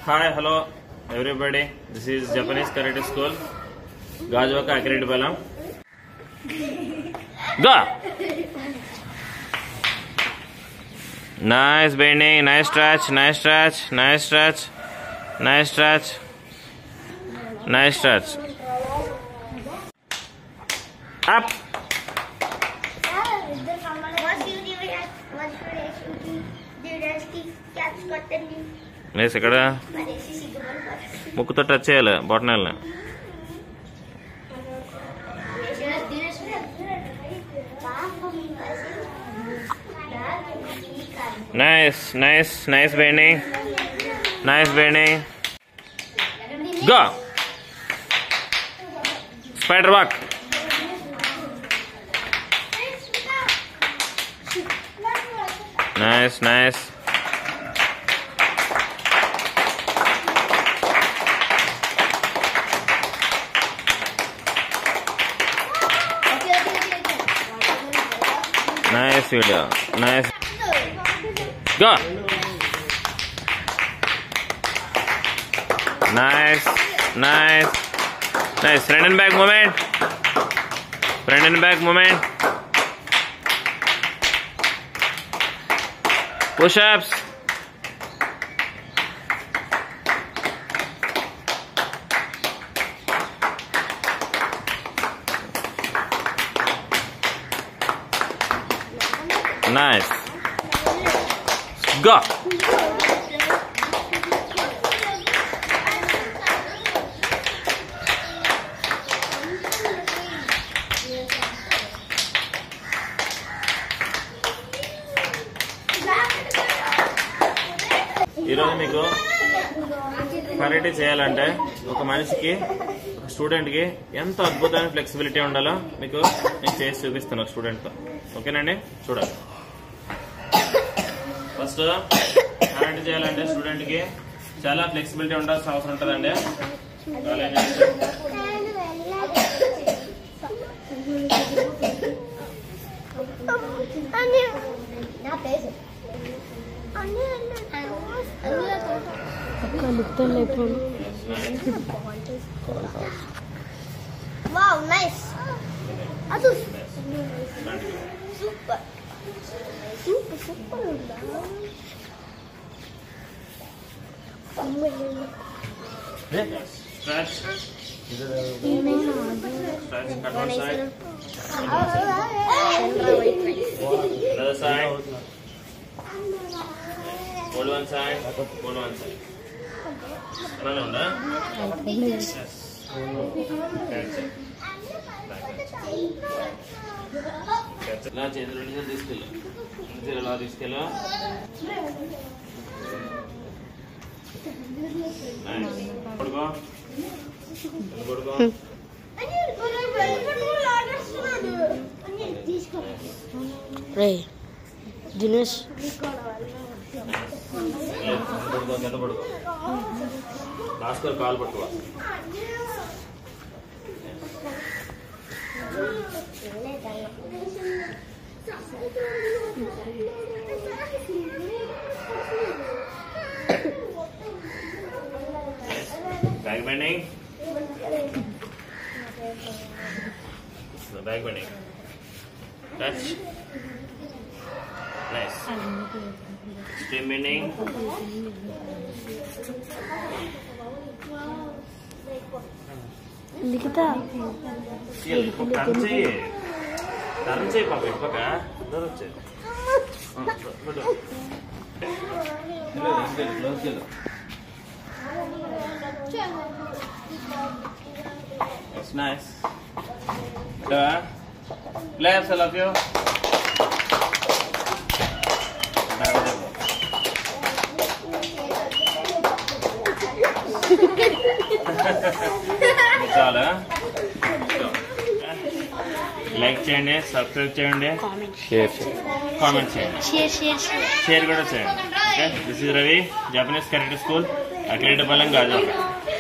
Hi hello everybody this is Japanese karate school Gajuwaka Akireddy బలం గా nice bending nice stretch nice stretch nice stretch nice stretch nice stretch up వేసి ఇక్కడ ముక్కుతో touch చేయాలి బొట్టనల్ని nice nice nice bending nice bending go spider walk nice nice nice video nice go nice nice nice front and back movement front and back movement push ups Nice. Go. ఈరోజు మీకు karate చేయాలంటే ఒక మనిషికి ఒక స్టూడెంట్కి ఎంత అద్భుతమైన flexibility ఉండాలో మీకు నేను చేసి చూపిస్తాను ఒక స్టూడెంట్తో ఓకేనండి చూడండి ఫస్ట్ కరాటే చేయాలంటే స్టూడెంట్కి చాలా ఫ్లెక్సిబిలిటీ ఉండాల్సిన అవసరం ఉంటుందండి కాలేజీ Wow, nice. ಅದು ಸೂಪರ್ ಸೂಪರ್ ಸೂಪರ್ ಇಲ್ಲ stretch stretch cut one side other side hold one side hold one side అలానే ఉందా Yes. That's it. That's it. ఇలా చేతులు రెండు చేతులు తీసుకెళ్ళు రెండు చేతులు ఇలా తీసుకెళ్ళు Nice. పడుకో కింద పడుకో రే దినేష్ లే, కింద పడుకో కింద పడుకో భాస్కర్ కాలు పట్టుకో back bending back bending touch nice stream bending Likhita turn చేయి టర్న్ చేయి పాప ఇప్పక అందరూ వచ్చాయి It's nice. Yeah. Claps, I love you. చాలా లైక్ చేయండి సబ్స్క్రైబ్ చేయండి షేర్ కామెంట్ చేయండి షేర్ షేర్ షేర్ షేర్ కూడా చేయండి okay this is Ravi Japanese correct school అక్రెడిట్ బలం గాజు